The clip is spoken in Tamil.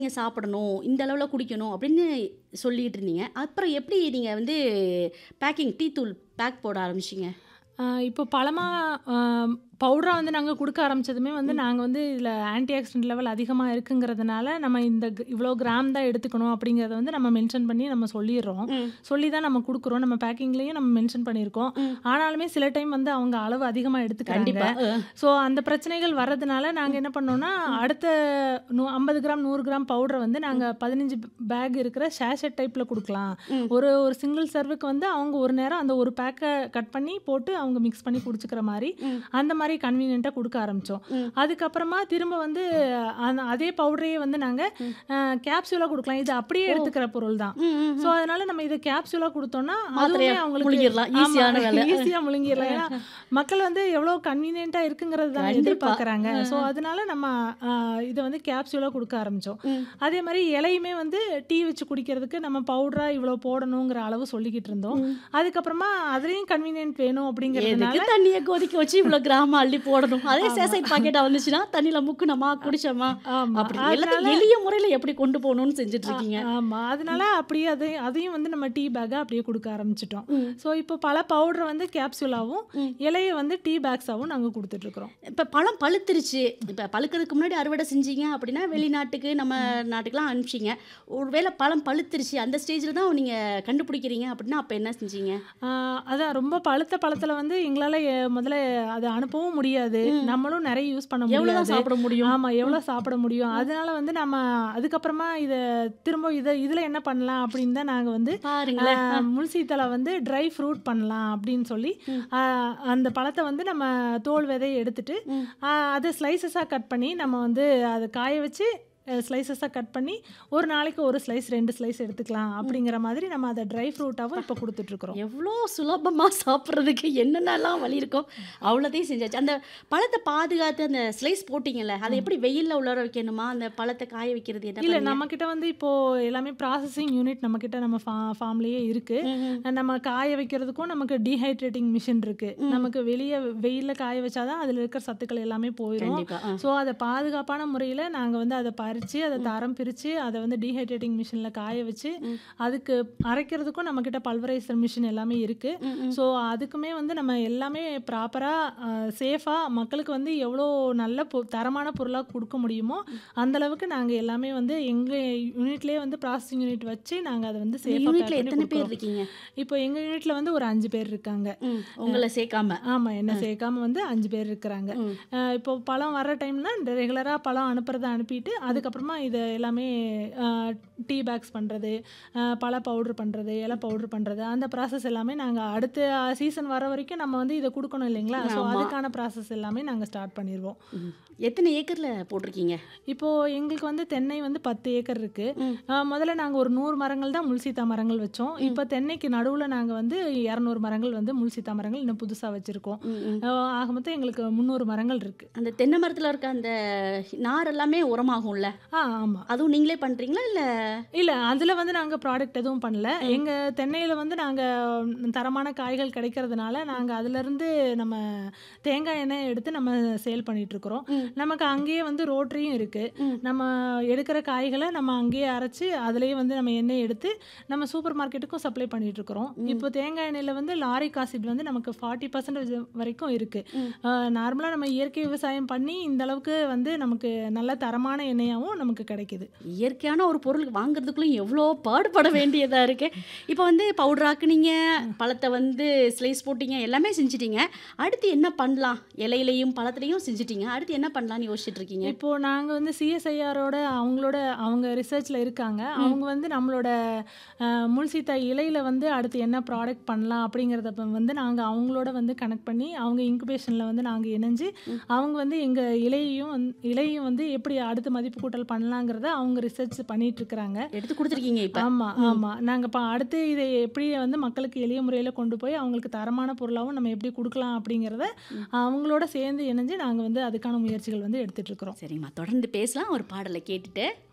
நீங்க சாப்பிடணும், இந்த அளவுல குடிக்கணும் அப்படின்னு சொல்லிட்டு இருந்தீங்க. அப்புறம் எப்படி நீங்க வந்து பேக்கிங் டீ தூள் பேக் போட ஆரம்பிச்சீங்க? ஆ இப்போ பழமா அ பவுடரா வந்து நாங்க குடுக்க ஆரம்பிச்சதுமே வந்து ம். நாங்க வந்து இதில ஆன்டி ஆக்சிடென்ட் லெவல் அதிகமா இருக்குங்கிறதுனால, நம்ம இந்த க் இவ்வளோ கிராம் தான் எடுத்துக்கணும் அப்படிங்கிறத வந்து நம்ம மென்ஷன் பண்ணி நம்ம சொல்லிர்றோம். ம். சொல்லி தான் நம்ம குடுக்குறோம். நம்ம பேக்கிங்லேயும் நம்ம மென்ஷன் பண்ணியிருக்கோம். ம். ஆனாலுமே சில டைம் வந்து அவங்க அளவு அதிகமா எடுத்துக்கிறாங்க. கண்டிப்பா. அ. ஸோ அந்த பிரச்சனைகள் வர்றதுனால நாங்க என்ன பண்ணோம்னா, ம். அடுத்த நூ 50 கிராம், 100 கிராம் பவுடர வந்து நாங்க ம். 15 பேக் இருக்கிற சேஷெட் டைப்ல குடுக்கலாம். ம். ஒரு ஒரு சிங்கிள் சர்வுக்கு வந்து அவங்க ஒரு நேரம் அந்த ஒரு பேக்க கட் பண்ணி போட்டு அவங்க மிக்ஸ் பண்ணி குடிச்சுக்கிற மாரி, ம். அந்த மாரி கன்வீனியன்ட்டா குடுக்க ஆரம்பிச்சோம். ம். அதுக்கப்புறமா திரும்ப வந்து அந்த அதே பவுடரையே வந்து நாங்க ம். அ கேப்சூலா குடுக்கலாம். இது அப்படியே ஓ! எடுத்துக்கிற பொருள் தான். ம், ம், ஸோ ம். அதனால நம்ம இத கேப்சூலா குடுத்தோம்னா, அதுவுமே மாத்திரையா அவங்களுக்கு முழுங்கிரலாம். ஆமா ஈஸியான வேலை. அ. ஈஸியா முழுங்கிரலாம். ஏன்னா, அ. மக்கள் வந்து எவ்வளோ கன்வீனியன்ட்டா இருக்குங்கிறது தானே கண்டிப்பா. எதிர்பார்க்குறாங்க. அ, ஸோ அ. அதனால நம்ம அ இத வந்து கேப்சூலா குடுக்க ஆரம்பிச்சோம். ம். அதே மாரி இலையுமே வந்து டீ வச்சு குடிக்கிறதுக்கு நம்ம பவுடரா இவ்வளோ போடணுங்கிற அளவு சொல்லிக்கிட்டு இருந்தோம். ம். அதுக்கப்புறமா அதுலயும் கன்வீனியன்ட் வேணும் அப்படிங்கிறதுனால எதுக்கு தண்ணிய கொதிக்க வச்சு இவ்வளோ கிராம் அள்ளி போடணும்? அதே ஆமா. சேசைட் பாக்கெட்டா வந்துச்சுன்னா, தண்ணியில முக்குனோமா, குடிச்சோமா, ஆமா. அப்படி அதனால எல்லாத்தையும் எளிய முறையில எப்படி கொண்டு போகணும்னு செஞ்சுட்டு அ இருக்கீங்க? ஆமா. அதனால அப்படியே அது அதையும் வந்து நம்ம டீ பேக்கா அப்படியே குடுக்க ஆரம்பிச்சுட்டோம். ம். ஸோ இப்போ பல பவுடர வந்து கேப்சூலாவும், ம். இலைய வந்து டீ பேக்ஸாவும் நாங்க குடுத்துட்ருக்குறோம். இப்ப பழம் பழுத்துருச்சு. இப்ப பழுக்கிறதுக்கு முன்னாடி அறுவடை செஞ்சீங்க அப்படின்னா, வெளிநாட்டுக்கு, நம்ம ம். நாட்டுக்குலாம் அனுப்பிச்சீங்க. ஒருவேளை பழம் பழுத்துருச்சு, அந்த ஸ்டேஜ்ல தான் நீங்க கண்டுபிடிக்கிறீங்க அப்படின்னா, அப்ப என்ன செஞ்சீங்க? ஆ அதான் ரொம்ப பழுத்த பழத்தில வந்து எங்களால எ முதல்ல அத அனுப்பவும் முடியாது. ம். நம்மளும் நெறைய யூஸ் பண்ண எவ்வளோ தான் முடியாது. சாப்பிட முடியும்? ஆமா. எவ்வளோ ம். சாப்பிட முடியும்? ம். அதனால வந்து நம்ம அதுக்கப்புறமா இத திரும்ப இத இதில என்ன பண்ணலாம் அப்படின்னு தான் நாங்க வந்து அ பாருங்களேன். அ. முல்சீத்தல வந்து ட்ரை ஃப்ரூட் பண்ணலாம் அப்படின்னு சொல்லி, ம். அ அந்த பழத்த வந்து நம்ம தோல் விதைய எடுத்துட்டு, ம். அ அத ஸ்லைசஸா கட் பண்ணி நம்ம வந்து அத காய வச்சு அ ஸ்லைசஸா கட் பண்ணி, ஒரு நாளைக்கு 1 ஸ்லைஸ், 2 ஸ்லைஸ் எடுத்துக்கலாம் ம். அப்படிங்கிற மாதிரி நம்ம அத ட்ரை ஃப்ரூட்டாவும் அப்பா! இப்போ குடுத்துட்ருக்குறோம். எவ்வளோ சுலபமா சாப்பிடுறதுக்கு என்னென்னலாம் வழி இருக்கோ, அவ்வளோத்தையும் செஞ்சாச்சு. அந்த பழத்த பாதுகாத்து அந்த ஸ்லைஸ் போட்டீங்கல்ல, அத ம். எப்படி வெயில்ல உலர வைக்கணுமா? அந்த பழத்த காய வைக்கிறது என்ன இல்ல பண்ணீங்க? நம்மகிட்ட வந்து இப்போ எல்லாமே ப்ராசஸிங் யூனிட் நம்மகிட்ட நம்ம ஃபா ஃபார்ம்லேயே இருக்கு. ம்ஹ்ம். நம்ம காய வைக்கிறதுக்கும் நமக்கு டீஹைட்ரேட்டிங் மிஷின் இருக்கு. ம். நமக்கு வெளிய வெயில்ல காய வச்சா தான் அதில இருக்கிற சத்துக்கள் எல்லாமே போயிரும். கண்டிப்பா. அ. ஸோ அத பாதுகாப்பான முறையில நாங்க வந்து அத பறிச்சு, அத ம். தரம் பிரிச்சு, அத வந்து டீஹைட்ரேட்டிங் மிஷின்ல காய வச்சு, ம். அதுக்கு அரைக்கிறதுக்கும் நம்மகிட்ட பல்வரைசர் மிஷின் எல்லாமே இருக்கு. ம், ம். ஸோ அதுக்குமே வந்து நம்ம எல்லாமே ப்ராப்பரா அ சேஃபா மக்களுக்கு வந்து எவ்வளோ நல்ல பொ தரமான பொருளா குடுக்க முடியுமோ, ம். அந்த அளவுக்கு நாங்க எல்லாமே வந்து எங்க யூனிட்லேயே வந்து ப்ராசஸிங் யூனிட் வச்சு நாங்க அத வந்து இந்த சேஃபா யூனிட்ல பேக் பண்ணி எத்தன பேர் குடுக்குறோம். இருக்கீங்க? இப்போ எங்க யூனிட்ல வந்து ஒரு 5 பேர் இருக்காங்க. ம். அ உங்கள சேர்க்காம. ஆமா. என்ன அ. சேர்க்காம வந்து 5 பேர் இருக்கிறாங்க. ம். அ இப்போ பழம் வர்ற டைம்னா ரெகுலரா பழம் அனுப்புறத அனுப்பிட்டு, ம். அதுக்கப்புறமா இத எல்லாமே அ டீ பேக்ஸ் பண்றது, அ பழ பவுடர் பண்றது, இலை பவுடர் பண்றது, அந்த ப்ராசஸ் எல்லாமே நாங்க அடுத்த சீசன் வர வரைக்கும் நம்ம வந்து இத குடுக்கணும் இல்லைங்களா? ஸோ ஆமா. அதுக்கான ப்ராசஸ் எல்லாமே நாங்க ஸ்டார்ட் பண்ணிருவோம். ம். எத்தன ஏக்கர்ல போட்டிருக்கீங்க? இப்போ எங்களுக்கு வந்து தென்னை வந்து 10 ஏக்கர் இருக்கு. ம். அ முதல்ல நாங்க ஒரு 100 மரங்கள் தான் முல்சீத்தா மரங்கள் வச்சோம். ம். இப்போ தென்னைக்கு நடுவுல நாங்க வந்து 200 மரங்கள் வந்து முல்சீத்தா மரங்கள் இன்னும் புதுசா வச்சிருக்கோம். ம், ம். அ ஆக மொத்தம் எங்களுக்கு 300 மரங்கள் இருக்கு. அந்த தென்னை மரத்துல இருக்க அந்த நார் எல்லாமே உரமாகும்ல? ஆ ஆமா. அதுவும் நீங்களே பண்றீங்களா? இல்ல இல்ல. அதுல வந்து நாங்க ப்ராடக்ட் எதுவும் பண்ணல. ம். எங்க தென்னையில வந்து நாங்க தரமான காய்கள் கிடைக்கிறதுனால, நாங்க அதிலருந்து நம்ம தேங்காய் எண்ணெய் எடுத்து நம்ம சேல் பண்ணிட்டுருக்குறோம். ம். நமக்கு அங்கேயே வந்து ரோட்டரியும் இருக்கு. ம். நம்ம எடுக்கிற காய்கள நம்ம அங்கேயே அரைச்சு, அதிலேயே வந்து நம்ம எண்ணெய் எடுத்து, நம்ம சூப்பர் மார்க்கெட்டுக்கும் சப்ளை பண்ணிட்டுருக்குறோம். ம். இப்போ தேங்காய் எண்ணெயில வந்து லாரிக் ஆசிட் வந்து நமக்கு 40% வரைக்கும் இருக்கு. ம். அ நார்மலா நம்ம இயற்கை விவசாயம் பண்ணி, இந்த அளவுக்கு வந்து நமக்கு நல்ல தரமான எண்ணெயாவும் நமக்கு கிடைக்குது. இயற்கையான ஒரு பொருள் வாங்குறதுக்குள்ள எவ்வளோ பாடுபட வேண்டியதா இருக்கு. இப்போ வந்து பவுடர் ஆக்குனீங்க, ம். பழத்த வந்து ஸ்லைஸ் போட்டீங்க, எல்லாமே செஞ்சுட்டீங்க. அடுத்து என்ன பண்ணலாம்? இலையிலயும், பழத்துலயும் செஞ்சுட்டீங்க. அடுத்து என்ன பண்ணலாம்னு யோசிச்சுட்டு இருக்கீங்க? இப்போ நாங்க வந்து சிஎஸ்ஐஆரோட அவங்களோட அவங்க ரிசர்ச்ல இருக்காங்க. ம். அவங்க வந்து நம்மளோட அ முல்சீத்தா இலையில வந்து அடுத்து என்ன ப்ராடக்ட் பண்ணலாம் அப்படிங்கிறத ப வந்து நாங்க அவங்களோட வந்து கனெக்ட் பண்ணி, அவங்க இன்குபேஷன்ல வந்து நாங்க இணைஞ்சு, ம். அவங்க வந்து எங்க இலையையும் வந் இலையும் வந்து எப்படி அடுத்து மதிப்பு கூட்டல் பண்ணலாங்கிறத அவங்க ரிசர்ச் பண்ணிட்டுருக்குறாங்க. எடுத்து குடுத்துருக்கீங்க இப்ப. ஆமா, ம். ஆமா. நாங்க இப்ப அடுத்து இதை எப்படி வந்து மக்களுக்கு எளிய முறையில கொண்டு போய், அவங்களுக்கு தரமான பொருளாவும் நம்ம எப்படி குடுக்கலாம் அப்படிங்கிறத, ம். அவங்களோட சேர்ந்து இணைஞ்சு நாங்க வந்து அதுக்கான முயற்சிகள் வந்து எடுத்துட்டுருக்குறோம். சரிங்கம்மா. தொடர்ந்து பேசலாம். ஒரு பாடல கேட்டுட்டு